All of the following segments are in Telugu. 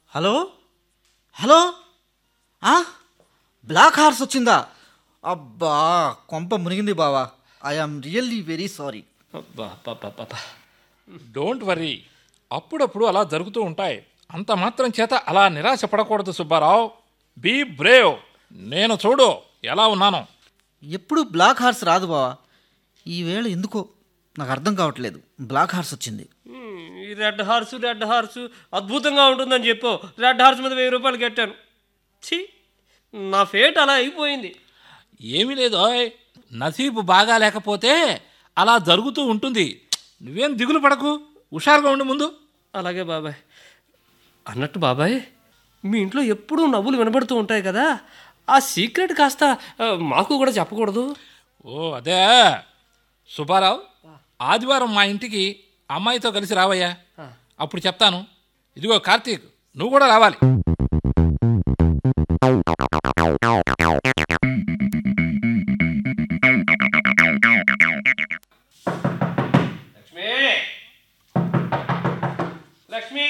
హలో హలో ఆ? బ్లాక్ హార్స్ వచ్చిందా అబ్బా కొంప మునిగింది బావా I am really very sorry don't worry అప్పుడప్పుడు అలా జరుగుతూ ఉంటాయి అంత మాత్రం చేత అలా నిరాశ పడకూడదు సుబ్బారావు బీ బ్రేవ్ నేను చూడు ఎలా ఉన్నాను ఎప్పుడు బ్లాక్ హార్స్ రాదు బావా ఈవేళ ఎందుకో నాకు అర్థం కావట్లేదు బ్లాక్ హార్స్ వచ్చింది హ్మ్, ఈ రెడ్ హార్స్ రెడ్ హార్స్ అద్భుతంగా ఉంటుందని చెప్పు రెడ్ హార్స్ మీద వెయ్యి రూపాయలు కట్టాను ఛీ నా ఫేట్ అలా అయిపోయింది ఏమీ లేదు ఓయ్. నసీబు బాగా లేకపోతే అలా జరుగుతూ ఉంటుంది నువ్వేం దిగులు పడకు హుషారుగా ఉండు ముందు అలాగే బాబాయ్ అన్నట్టు బాబాయ్ మీ ఇంట్లో ఎప్పుడూ నవ్వులు వినబడుతూ ఉంటాయి కదా ఆ సీక్రెట్ కాస్త ఆ, మాకు కూడా చెప్పకూడదు ఓ అదే సుబ్బారావు ఆదివారం మా ఇంటికి అమ్మాయితో కలిసి రావయ్యా అప్పుడు చెప్తాను ఇదిగో కార్తీక్ నువ్వు కూడా రావాలి లక్ష్మి లక్ష్మి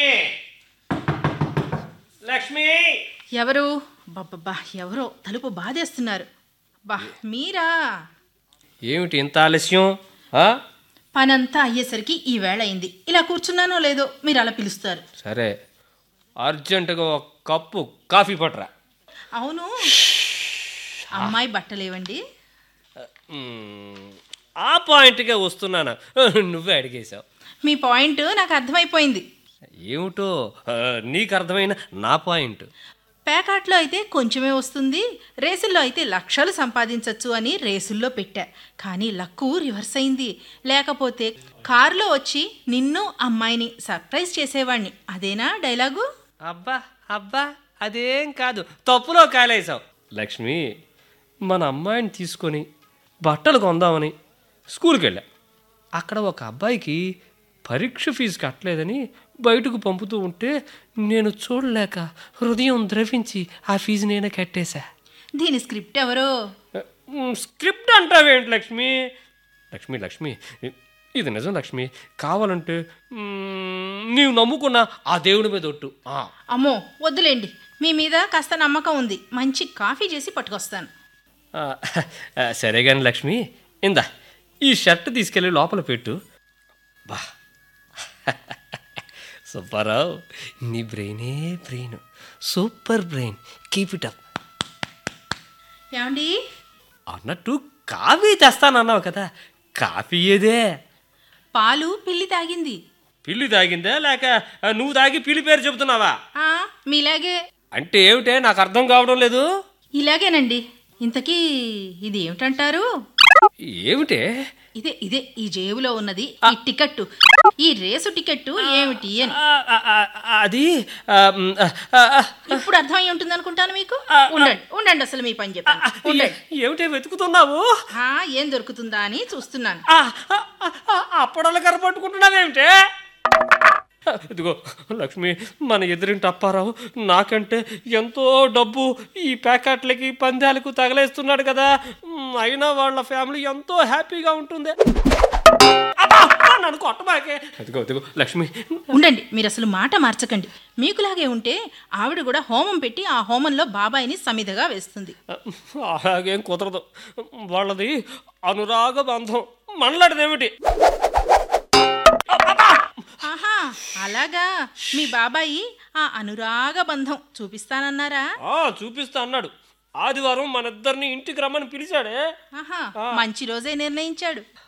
లక్ష్మి ఎవరు బాబ్బా ఎవరో తలుపు బాధేస్తున్నారు బా మీరా ఏమిటి ఇంత ఆలస్యం ఆ? పనంతా అయ్యేసరికి ఈ వేళ అయింది ఇలా కూర్చున్నానో లేదో మీరు అలా పిలుస్తారు సరే అర్జెంటుగా ఒక కప్పు కాఫీ పట్టరా అవును అమ్మాయి బట్టలేవండి మ్మ్. ఆ పాయింట్గా వస్తున్నాను నువ్వే అడిగేశావు మీ పాయింట్ నాకు అర్థమైపోయింది ఏమిటో ఆ, నీకు అర్థమైన నా పాయింట్ పేకాట్లో అయితే కొంచెమే వస్తుంది రేసుల్లో అయితే లక్షలు సంపాదించవచ్చు అని రేసుల్లో పెట్టా కానీ లక్కు రివర్స్ అయింది లేకపోతే కారులో వచ్చి నిన్ను అమ్మాయిని సర్ప్రైజ్ చేసేవాణ్ణి అదేనా డైలాగు అబ్బా అబ్బా అదేం కాదు తప్పులో కాలేసావు లక్ష్మి మన అమ్మాయిని తీసుకొని బట్టలు కొందామని స్కూల్కి వెళ్ళా అక్కడ ఒక అబ్బాయికి పరీక్ష ఫీజు కట్టలేదని బయటకు పంపుతూ ఉంటే నేను చూడలేక హృదయం ద్రవించి ఆ ఫీజు నేనే కట్టేశా దీని స్క్రిప్ట్ ఎవరో మ్, స్క్రిప్ట్ అంటావేంటి లక్ష్మి లక్ష్మి లక్ష్మి ఇది నిజం లక్ష్మి కావాలంటే మ్, నీవు నమ్ముకున్న ఆ దేవుడి మీద ఒట్టు ఆ. అమ్మో వద్దులేండి మీ మీద కాస్త నమ్మకం ఉంది మంచి కాఫీ చేసి పట్టుకొస్తాను ఆ, ఆ, సరే కానీ లక్ష్మి ఇందా ఈ షర్ట్ తీసుకెళ్ళి లోపల పెట్టు బా సుబ్బారావు నీ బ్రెయినే brain super brain keep it up ఏమండి అన్నట్టు కాఫీ తెస్తానన్నావు కదా కాఫీ ఏదే పాలు పిల్లి తాగింది పిల్లి తాగిందా లేక ఆ, నువ్వు తాగి పిల్లి పేరు చెబుతున్నావా ఆ, మీలాగే అంటే ఏమిటే నాకు అర్థం కావడం లేదు ఇలాగేనండి ఇంతకీ ఇది ఏమిటంటారు ఏమిటే ఇదే ఇదే ఈ జేబులో ఉన్నది ఈ టికెట్టు ఈ రేసు టికెట్టు ఏమిటి అని ఆ, ఆ, ఆ, అది ఆ, మ్, ఆ, ఆ, ఆ, ఇప్పుడు అర్థమై ఉంటుంది అనుకుంటాను మీకు ఉండండి ఉండండి అసలు మీ పని చెప్పాను ఉండండి ఏమిటే వెతుకుతున్నావు ఆ, ఏం దొరుకుతుందా అని చూస్తున్నాను ఆ, ఆ, ఆ, ఆ, అప్పడాలు కర్ర పట్టుకుంటున్నావేమిటే ఇదిగో లక్ష్మి మన ఎదురింటి అప్పారావు నాకంటే ఎంతో డబ్బు ఈ ప్యాకెట్లకి పందాలకు తగలేస్తున్నాడు కదా మ్, అయినా వాళ్ళ ఫ్యామిలీ ఎంతో హ్యాపీగా ఉంటుంది అబ్బా, అబ్బా, నన్ను కొట్టబాకే ఇదిగో ఇదిగో లక్ష్మి ఉండండి మీరు అసలు మాట మార్చకండి మీకులాగే ఉంటే ఆవిడ కూడా హోమం పెట్టి ఆ హోమంలో బాబాయిని సమిధగా వేస్తుంది అలాగేం కుదరదు వాళ్ళది అనురాగ బంధం మనలాంటిదేమిటి ఆహా అలాగా మీ బాబాయి ఆ అనురాగ బంధం చూపిస్తానన్నారా ఆ, చూపిస్తా అన్నాడు ఆదివారం మన ఇద్దరిని ఇంటికి రమ్మని పిలిచాడే ఆహా మంచి రోజే నిర్ణయించాడు